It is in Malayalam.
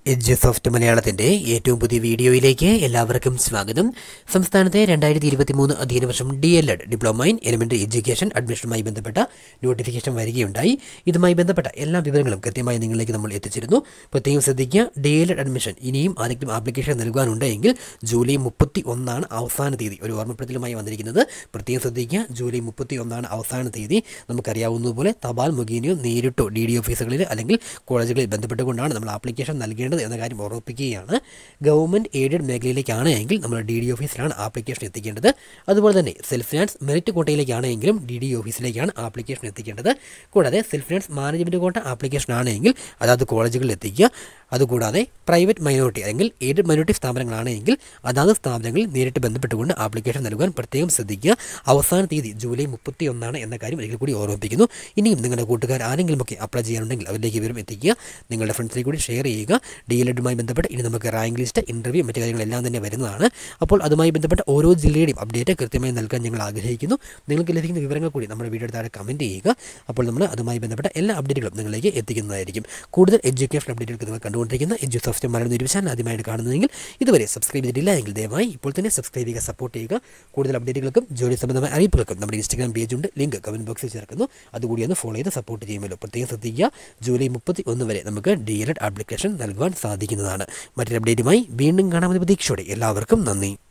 എഡ്ജ് സോഫ്റ്റ് മലയാളത്തിൻ്റെ ഏറ്റവും പുതിയ വീഡിയോയിലേക്ക് എല്ലാവർക്കും സ്വാഗതം സംസ്ഥാനത്തെ രണ്ടായിരത്തി ഇരുപത്തി മൂന്ന് അധ്യയന വർഷം D L Ed diploma in elementary education അഡ്മിഷനുമായി ബന്ധപ്പെട്ട നോട്ടിഫിക്കേഷൻ വരികയുണ്ടായി ഇതുമായി ബന്ധപ്പെട്ട എല്ലാ വിവരങ്ങളും കൃത്യമായി നിങ്ങളിലേക്ക് നമ്മൾ എത്തിച്ചിരുന്നു പ്രത്യേകം ശ്രദ്ധിക്കുക ഡി എൽ എഡ് അഡ്മിഷൻ ഇനിയും ആരെങ്കിലും ആപ്ലിക്കേഷൻ നൽകാനുണ്ടെങ്കിൽ ജൂലൈ മുപ്പത്തി ഒന്നാണ് അവസാന തീയതി ഒരു ഓർമ്മപ്പെടുത്തലുമായി വന്നിരിക്കുന്നത് പ്രത്യേകം ശ്രദ്ധിക്കുക ജൂലൈ മുപ്പത്തി ഒന്നാണ് അവസാന തീയതി നമുക്കറിയാവുന്നതുപോലെ തപാൽ മുഖേനയോ നേരിട്ടോ ഡി ഡി ഓഫീസുകളിൽ അല്ലെങ്കിൽ കോളേജുകളിൽ ബന്ധപ്പെട്ടുകൊണ്ടാണ് നമ്മൾ ആപ്ലിക്കേഷൻ നൽകേണ്ടത് എന്ന കാര്യം ഓർമ്മിപ്പിക്കുകയാണ് ഗവൺമെൻറ് എയ്ഡഡ് മേഖലയിലേക്കാണ് എങ്കിൽ നമ്മൾ ഡി ഡി ഓഫീസിലാണ് ആപ്ലിക്കേഷൻ എത്തിക്കേണ്ടത് അതുപോലെ തന്നെ സെൽഫ് ഫിനാൻസ് മെറിറ്റ് കോട്ടയിലേക്കാണ് എങ്കിലും ഡി ഡി ഓഫീസിലേക്കാണ് ആപ്ലിക്കേഷൻ എത്തിക്കേണ്ടത് കൂടാതെ self finance management quota application ആണെങ്കിൽ അതാത് കോളേജുകളിൽ എത്തിക്കുക അതുകൂടാതെ പ്രൈവറ്റ് മൈനോറിറ്റി അല്ലെങ്കിൽ എയ്ഡഡ് മൈനോറിറ്റി സ്ഥാപനങ്ങളാണെങ്കിൽ അതാത് സ്ഥാപനങ്ങളിൽ നേരിട്ട് ബന്ധപ്പെട്ടുകൊണ്ട് ആപ്ലിക്കേഷൻ നൽകാൻ പ്രത്യേകം ശ്രദ്ധിക്കുക അവസാന തീയതി ജൂലൈ മുപ്പത്തി ഒന്നാണ് എന്ന കാര്യം ഒരിക്കൽ കൂടി ഓർമ്മിപ്പിക്കുന്നു ഇനിയും നിങ്ങളുടെ കൂട്ടുകാർ ആരെങ്കിലുമൊക്കെ അപ്ലൈ ചെയ്യാനുണ്ടെങ്കിൽ അവരിലേക്ക് വിവരം എത്തിക്കുക നിങ്ങളുടെ ഫ്രണ്ട്സിലേക്ക് കൂടി ഷെയർ ചെയ്യുക ഡി എൽ എഡുമായി ബന്ധപ്പെട്ട് ഇനി നമുക്ക് റാങ്ക് ലിസ്റ്റ് ഇൻ്റർവ്യൂ മറ്റു കാര്യങ്ങളെല്ലാം തന്നെ വരുന്നതാണ് അപ്പോൾ അതുമായി ബന്ധപ്പെട്ട ഓരോ ജില്ലയുടെയും അപ്ഡേറ്റ് കൃത്യമായി നൽകാൻ ഞങ്ങൾ ആഗ്രഹിക്കുന്നു നിങ്ങൾക്ക് ലഭിക്കുന്ന വിവരങ്ങൾ കൂടി നമ്മുടെ വീഡിയോ താഴെ കമൻറ്റ് ചെയ്യുക അപ്പോൾ നമ്മൾ അതുമായി ബന്ധപ്പെട്ട എല്ലാ അപ്ഡേറ്റുകളും നിങ്ങളിലേക്ക് എത്തിക്കുന്നതായിരിക്കും കൂടുതൽ എഡ്യൂക്കേഷൻ അപ്ഡേറ്റുകൾക്ക് നിങ്ങൾ കണ്ടുകൊണ്ടിരിക്കുന്ന edu soft Malayalam YouTube channel ആദ്യമായിട്ട് കാണുന്നതെങ്കിൽ ഇതുവരെ സബ്സ്ക്രൈബ് ചെയ്തിട്ടില്ല എങ്കിൽ ദയവായി ഇപ്പോൾ തന്നെ സബ്സ്ക്രൈബ് ചെയ്യുക സപ്പോർട്ട് ചെയ്യുക കൂടുതൽ അപ്ഡേറ്റുകൾക്കും ജോലി സംബന്ധമായ അറിയിപ്പുകൾക്കും നമ്മുടെ ഇൻസ്റ്റാഗ്രാം പേജുണ്ട് ലിങ്ക് കമൻറ്റ് ബോക്സിൽ ചേർക്കുന്നു അതുകൂടി ഒന്ന് ഫോളോ ചെയ്ത് സപ്പോർട്ട് ചെയ്യുമല്ലോ പ്രത്യേകം ശ്രദ്ധിക്കുക ജൂലൈ മുപ്പത്തി ഒന്ന് വരെ നമുക്ക് ഡി എൽ എഡ് ആപ്ലിക്കേഷൻ നൽകുവാൻ സാധിക്കുന്നതാണ് മറ്റൊരു അപ്ഡേറ്റുമായി വീണ്ടും കാണാമെന്ന പ്രതീക്ഷയോടെ എല്ലാവർക്കും നന്ദി